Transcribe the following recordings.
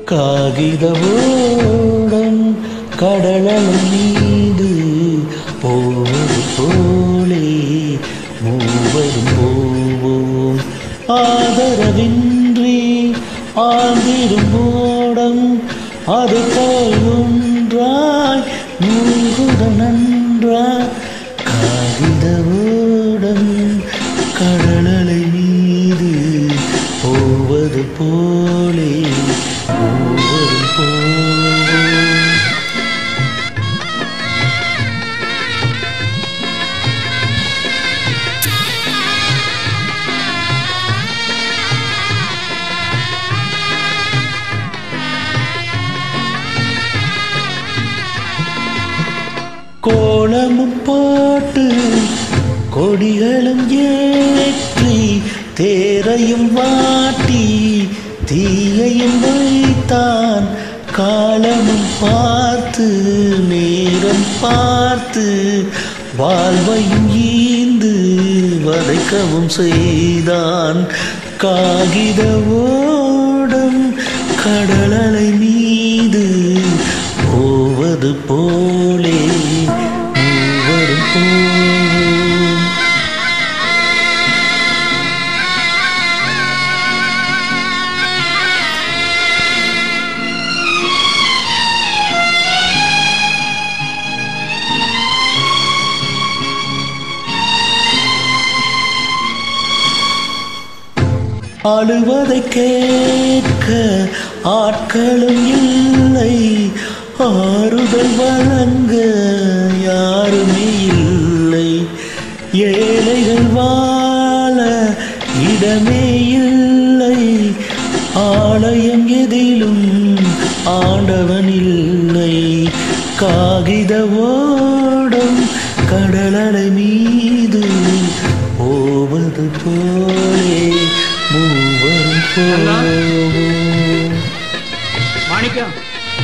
காகித ஓடம் கடலல் மீது போவது போலே மூவரும் போவோம் ஆதரவின்றி ஆழ்ந்திடும் ஓடம் அது போல் ஒன்றாய் மூகுத நன்றாய் காகித ஓடம் கடலலை மீது போவது போலே மூவரும் போவோம் கோலமும் போட்டு கொடிகளும் ஏற்றி தேரையும் வாட்டி தீயையும் வைத்தான் காலமும் பார்த்து நேரம் பார்த்து வாழ்வையும் ஈந்து வதைக்கவும் செய்தான் காகித ஓடம் கடலலை மீது போவது போலே மூவரும் போவோம் அழுவதை கேட்க ஆட்களும் இல்லை ஆறுதல் வழங்க யாருமே இல்லை ஏழைகள் வாழ இடமே இல்லை ஆலயம் எதிலும் ஆண்டவன் இல்லை காகித ஓடம் கடலலை மீது போவது போலே மூவரும் போவோம் மாணிக்கம்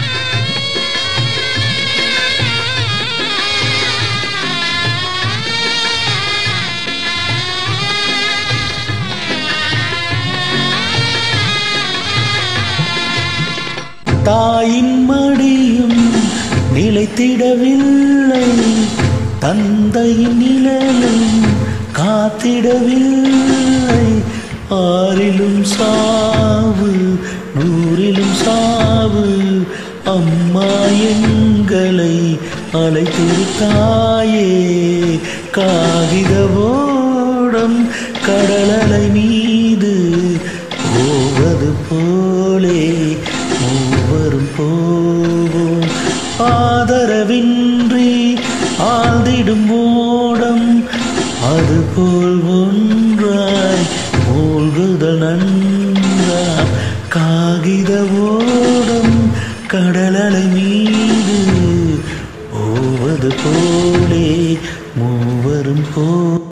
தாயின் மடியும் நிலைத்திடவில்லை தந்தையின் நிழலும் காத்திடவில்லை ஆறிலும் சாவு நூறிலும் சாவு அம்மா எங்களை அழைத்திருத்தாயே காகித ஓடம் கடலலை மீது போவது போலே மூவரும் போவோம் ஆதரவின்றி ஆழ்ந்திடும் ஓடம் அதுபோல் ஒன்றாய் மூழ்குதல் நன்றா காகித ஓடம் கடலலை மீது போவது போலே மூவரும் போ